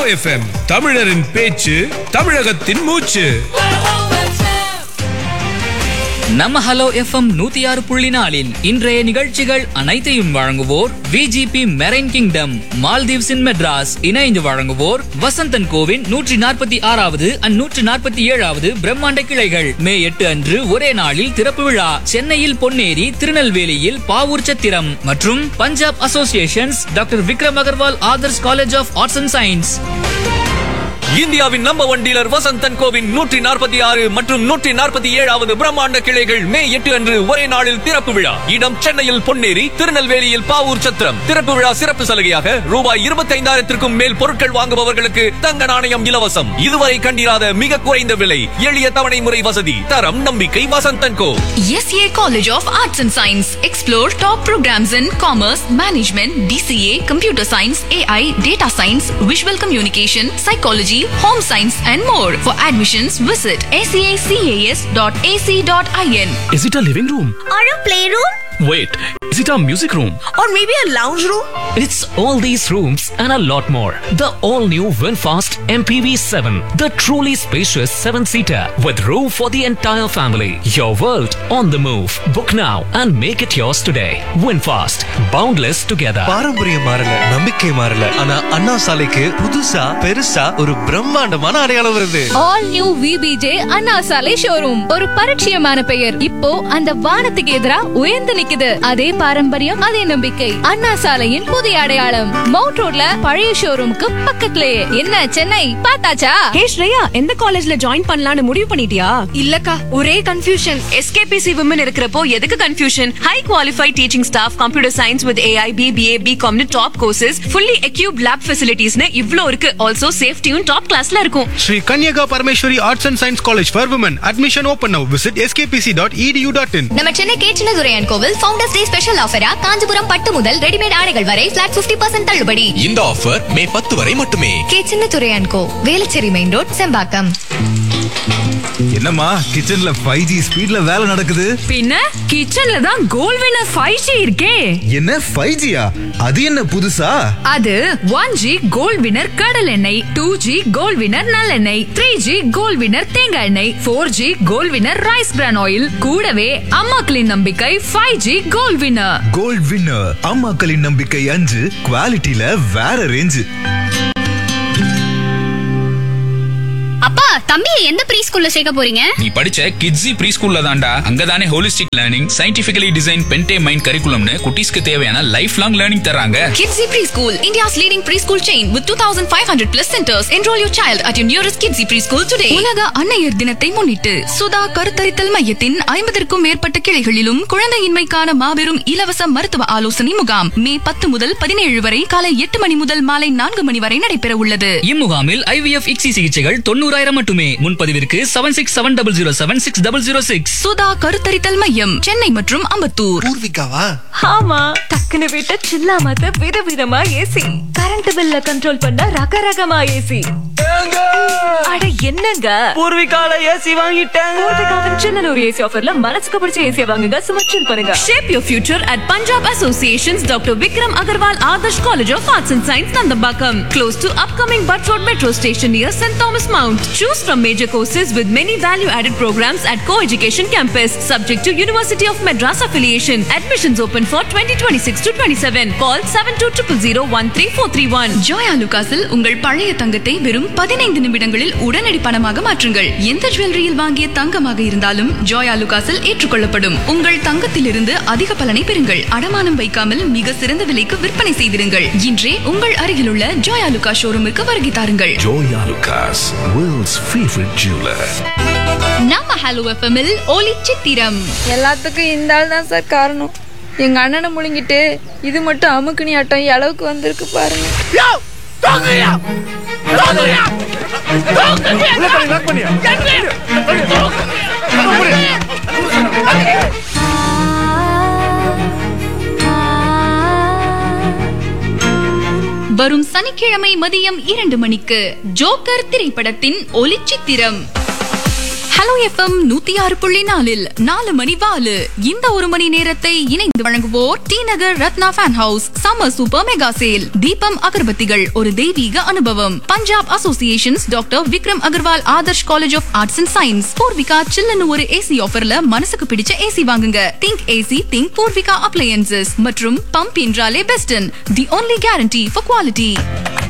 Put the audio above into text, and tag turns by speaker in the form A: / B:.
A: FM தமிழரின் பேச்சு தமிழகத்தின் மூச்சு
B: நம்ம ஹலோ எஃப்எம் நூத்தி ஆறு புள்ளி நாலில் இன்றைய நிகழ்ச்சிகள் அனைத்தையும் வழங்குவோர் VGP marine kingdom Maldives Madras இணைந்து வழங்குவோர் வசந்தன் கோவின் நூற்றி நாற்பத்தி ஆறாவது அண்ட் நூற்றி நாற்பத்தி ஏழாவது பிரம்மாண்ட கிளைகள் மே எட்டு அன்று ஒரே நாளில் திறப்பு விழா சென்னையில் பொன்னேரி திருநெல்வேலியில் பாவூர் சத்திரம் மற்றும் Punjab associations doctor Vikram Agarwal Adarsh college of arts and science
C: இந்தியாவின் நம்பர் ஒன் டீலர் வசந்தன் கோவின் நூற்றி நாற்பத்தி ஆறு மற்றும் நூற்றி நாற்பத்தி ஏழாவது பிரம்மாண்ட கிளைகள் மே எட்டு அன்று ஒரே நாளில் திறப்பு விழா இடம் சென்னையில் பொன்னேரி திருநெல்வேலியில் பாவூர் சத்திரம் திறப்பு விழா சிறப்பு சலுகையாக ரூபாய் இருபத்தி ஐந்தாயிரத்திற்கும் மேல் பொருட்கள் வாங்குபவர்களுக்கு தங்க நாணயம் இலவசம் இதுவரை கண்டிராத மிக குறைந்த விலை எளிய தவணை முறை வசதி தரம் நம்பிக்கை வசந்தன் கோ
D: SCA College of Arts and Science. Explore top programs in Commerce, Management, DCA, Computer Science, AI, Data Science, Visual Communication, Psychology, Home Science and more. For admissions, visit sacas.ac.in.
E: Is it a living room?
F: Or a playroom?
E: Wait, is it a music room?
F: Or maybe a lounge room?
E: It's all these rooms and a lot more. The all new Winfast MPV 7, the truly spacious 7 seater with room for the entire family. Your world on the move. Book now and make it yours today. Winfast, boundless together.
G: பாரம்பரியம் மாறல நம்பிக்கை மாறல ஆனா அண்ணா சாலைக்கு புதுசா பெருசா ஒரு பிரம்மாண்டமான அடையாளம் வருது
H: ஆல் நியூ விபிஜே அண்ணா சாலை ஷோரூம் ஒரு பரிச்சயமான பெயர் இப்போ அந்த வானத்துக்கு எதிரா உயர்ந்து நிக்குது அதே பாரம்பரியம் அதே நம்பிக்கை அண்ணா சாலையின் புதிய அடையாளம் மவுண்ட் ரோட்ல பழைய ஷோரூமுக்கு பக்கத்திலேயே என்ன சென்னை பார்த்தாச்சா
I: ஹே ஸ்ரேயா எந்த காலேஜ்ல ஜாயின் பண்ணலாம்னு முடிவு பண்ணிட்டியா
F: இல்லக்கா ஒரே கன்ஃபியூஷன் எஸ்கேபிசி விமன் இருக்கிறப்போ எதுக்கு confusion high qualified teaching staff computer science with AI BBA பிகாம்னு top courses fully equip lab ஃபெசிலிட்டிஸ்னு இவ்ளோ இருக்கு ஆல்சோ சேஃப்டியும் டாப் கிளாஸ்ல இருக்கும்
J: Sri Kanyaka Parmeshwari Arts and Science College for Women. Admission open now. Visit skpc.edu.in.
D: நம்ம சென்னை கேச்சினதுரையன் கோவில் founders day special ஆஃபரா காஞ்சிபுரம் பட்டு முதல் ரெடிமேட் ஆடைகள் வரை பிளாட் 50% பர்சன்ட் தள்ளுபடி
C: இந்த ஆஃபர் மே பத்து வரை மட்டுமே
D: Kechinathuraiyan co Velachery main road Sembakkam
K: என்னம்மா கிச்சன்ல ஃபைவ் ஜி ஸ்பீட்ல வேலை நடக்குது
I: பின்ன கிச்சன்ல தான் கோல் வினர் ஃபைவ் ஜி இருக்கே
K: என்ன ஃபைவ் ஜியா அது என்ன புதுசா
I: அது ஒன் ஜி கோல்ட் வினர் கடல் எண்ணெய் டூ ஜி கோல்ட் வினர் நல்லெண்ணெய் த்ரீ ஜி கோல்ட் வினர் தேங்காய் எண்ணெய் four G gold winner rice bran oil கூடவே அம்மாக்களின் நம்பிக்கை five G gold winner
K: gold winner அம்மாக்களின் நம்பிக்கை அஞ்சு குவாலிட்டியில வேற ரேஞ்சு
H: அப்பா தம்பி எந்த ப்ரீ ஸ்கூல்ல சேர்க்க போறீங்க
B: நீ படிச்ச கிட்ஸி ப்ரீ ஸ்கூல்ல தான்டா அங்கதானே ஹோலிஸ்டிக் லேர்னிங் சயின்டிபிகலி டிசைன் பென்டே மைண்ட் கரிக்குலம்னு குட்டீஸ்க்கு தேவையான லைஃப் லாங் லேர்னிங் தராங்க
D: Kidsy Preschool, India's leading preschool chain with 2,500 plus centers. Enroll your child at your nearest Kidsy Preschool today. உலக அன்னையர் தினத்தை முன்னிட்டு சுதா கருத்தரித்தல் மையத்தின் ஐம்பதற்கும் மேற்பட்ட கிளைகளிலும் குழந்தையின்மைக்கான மாபெரும் இலவச மருத்துவ ஆலோசனை முகாம் மே பத்து முதல் பதினேழு வரை காலை எட்டு மணி முதல் மாலை நான்கு மணி வரை நடைபெற உள்ளது
B: இம்முகாமில் ஐவிஎஃப் இக்ஸி சிகிச்சைகள் தொண்ணூறாயிரம் மட்டுமே முன்பதிவிற்கு seven six seven double zero seven six double zero six
D: Sudha கருத்தரித்தல் மையம் சென்னை மற்றும் அம்பத்தூர்
G: பூர்விகாவா
I: ஆமா டக்குனு விட்ட சில்லாமத்த விதவிதமா ஏசி கரண்ட் பில்ல கண்ட்ரோல் பண்ண ரகரகமா ஏசி அட என்னங்க
C: பூர்விகால ஏசி வாங்கிட்டேன்
I: பூர்விகாவின் சின்னனூர் ஏசி ஆஃபர்ல மனசுக்கு பிடிச்ச ஏசியை வாங்குங்க சும்மா chill பண்ணுங்க
F: Shape your future at Punjab Association's Dr. Vikram Agarwal Adarsh College of Arts and Science, Nandambakam. Close to upcoming Butford Metro Station near St. Thomas Mount. Choose from major courses with many value-added programs at Co-Education Campus. Subject to University of Madras affiliation. Admissions open for 2026 to 27. Call 7200
D: Joya லுகாஸில் உங்கள் பழைய தங்கத்தை வெறும் பதினைந்து நிமிடங்களில் உடனடி பணமாக மாற்றுங்கள் எந்த ஜுவல்லரியில் வாங்கிய தங்கமாக இருந்தாலும் ஜோயா லுகாஸில் ஏற்றுக்கொள்ளப்படும் உங்கள் தங்கத்திலிருந்து அதிக பலனை பெறுங்கள் அடமானம் வைக்காமல் மிக சிறந்த விலைக்கு விற்பனை செய்திருங்கள் இன்றே உங்கள் அருகிலுள்ள ஜோயா லுகா ஷோரூமுக்கு வருகை தாருங்கள்
K: Joyalukkas world's favourite jeweller
D: நம்ம ஹலோ எஃப்எம்மில் ஒலி சித்திரம்
H: எல்லாத்துக்கும் இந்த ஆள் தான் சார் காரணம் எங்க அண்ணனை முழுங்கிட்டு இது மட்டும் அமுக்குனி ஆட்டம் அளவுக்கு வந்திருக்கு பாருங்க
D: வரும் சனிக்கிழமை மதியம் இரண்டு மணிக்கு ஜோக்கர் திரைப்படத்தின் ஒலிச்சித்திரம் ஹலோ எஃப்எம் நூத்தி ஆறு புள்ளி நாலில் நாலு மணி வாலு இந்த ஒரு மணி நேரத்தை இணைந்து வழங்குவோர் T Nagar Ratna fan house summer super mega sale Deepam அகர்பத்திகள் ஒரு தெய்வீக அனுபவம் Punjab associations doctor Vikram Agarwal Adarsh college of arts and science Poorvika சில்லுன்னு ஒரு ஏசி ஆஃபர்ல மனசுக்கு பிடிச்ச ஏசி வாங்குங்க think AC think Poorvika appliances மற்றும் பம்ப் என்றாலே Beston the only guarantee for quality